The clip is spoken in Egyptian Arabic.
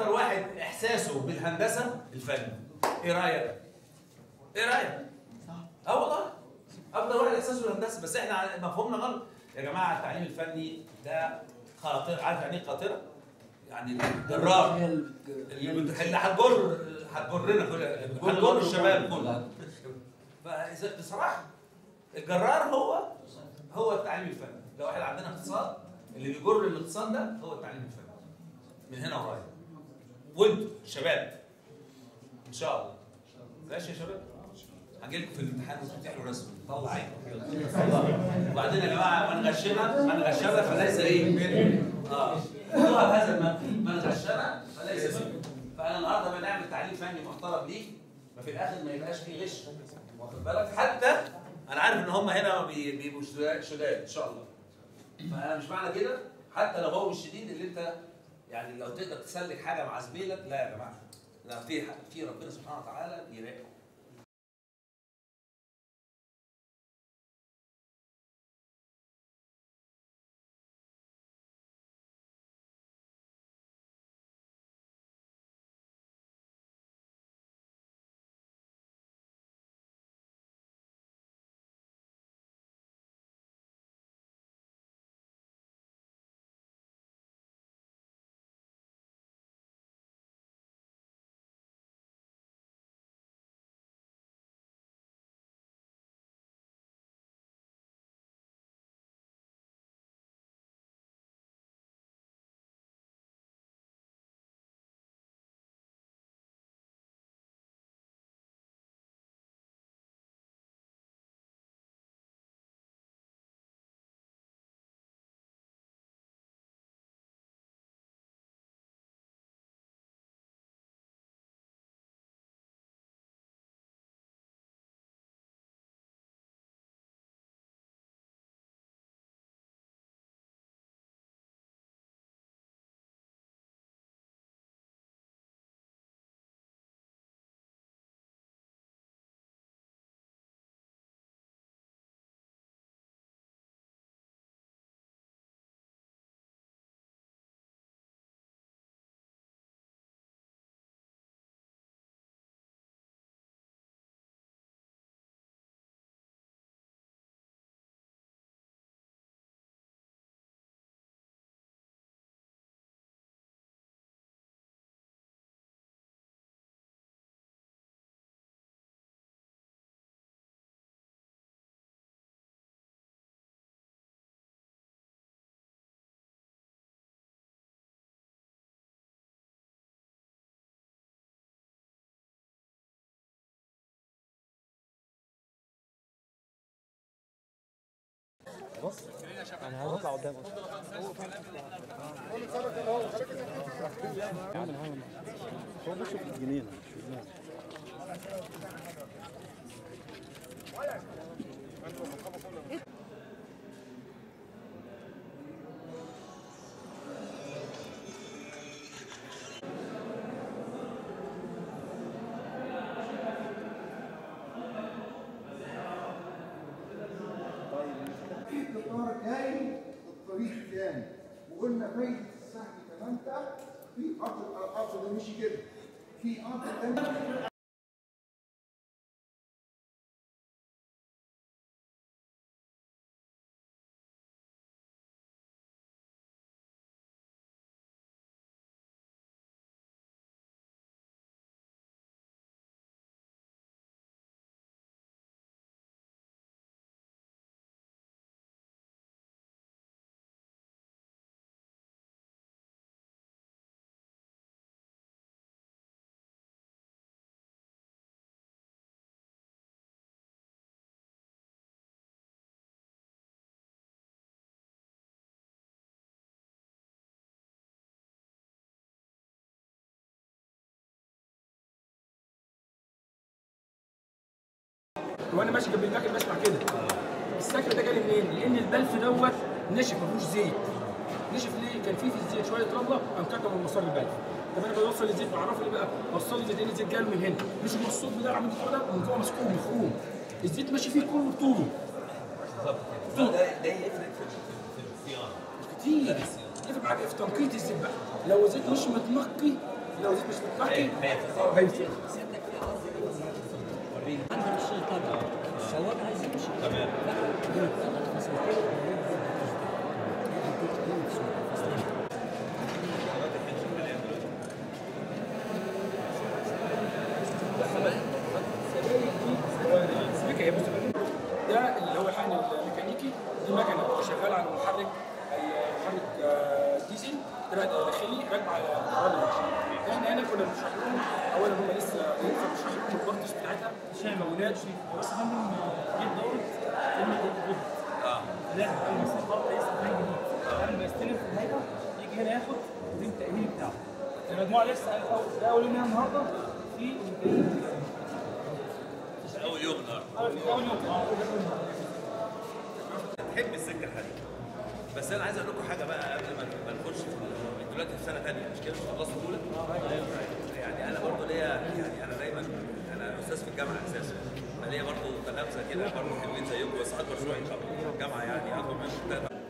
اكتر واحد احساسه بالهندسه الفني ايه رايك ايه رايك اه والله اكتر واحد احساسه بالهندسه بس احنا على- مفهومنا غلط يا جماعه التعليم الفني ده خاطر عارف يعني ايه قاطره يعني جرار اللي بت- اللي هتجر هتجرنا كلنا هتجر الشباب كله فإذا- بصراحه الجرار هو هو التعليم الفني لو احنا عندنا اقتصاد اللي بيجر الاقتصاد ده هو التعليم الفني من هنا ورايح وانتوا الشباب ان شاء الله ماشي يا شباب هجي لكم في الامتحان وتمتحنوا رسم طلع عينكم يلا. وبعدين يا جماعه من غشنا من غشنا فليس ايه اه خدوها بهذا المنطق من غشنا فليس منه فانا النهارده بنعمل تعليم فني محترم ليك ما في الاخر ما يبقاش فيه غش واخد بالك حتى انا عارف ان هم هنا بي- بيبقوا شداد شداد ان شاء الله فانا مش معنى كده حتى لو هو مش شديد اللي انت يعني لو تقدر تسلك حاجه مع زميلك لا يا جماعه لا في في ربنا سبحانه وتعالى بيراقب انا هطلع قدام هو بيشوف الجنينه مش الناس. القطار جاي الطريق الثاني وقلنا فايده السهم كمان ده في ارض الارض ده مشي كده في ارض ثانيه وانا ماشي جنب المكن بسمع كده السكر ده جالي منين؟ لان البلف دوت نشف ما فيهوش زيت نشف ليه؟ كان فيه في الزيت شويه رمله قام كاتم من مسار البلف طب انا بوصل الزيت بعرفه ليه بقى؟ وصل لي زيت لان الزيت جاله من هنا مش من الصوت بتاع عمود كده ومن جوه مسكوم مخروم الزيت ماشي فيه كله بطوله ده ده يفرق في في- في الصيانه كتير يفرق معاك في تنقية الزيت بقى لو الزيت مش متنقي لو زيت مش متنقي مات. اه هيمسك عندنا الشيء طبعا الشواط عايز يمشي تمام سبيكة هي بص ده اللي هو الحقن الميكانيكي دي مكنه شغاله على محرك أي محرك آه، ديزل ده داخلي راكب على كهرباء احنا هنا كنا بنشرح لهم اولا هم لسه لسه بنشرح لهم البارتس بتاعتها المكونات بس يا فندم جيب دورة كلمة جيب اه لا المسافة خالص لسه حاجة جديد قبل ما يستلم في الهيئة يجي هنا ياخد زي التأهيل بتاعه المجموعة لسه أول- ده أول يوم هنا النهاردة في اول يوم النهارده أول يوم اه تحب السكه الحديد بس انا عايز اقول لكم حاجه بقى قبل ما ما نخش في ال- انتوا دلوقتي في سنه ثانيه مش كده مش خلصتوا الاولى؟ يعني انا برضه ليا يعني انا دايما انا استاذ في الجامعه اساسا فليا برضه تلامذه كده برضه حلوين زيكم بس اكبر شويه ان شاء الله الجامعه يعني اكبر من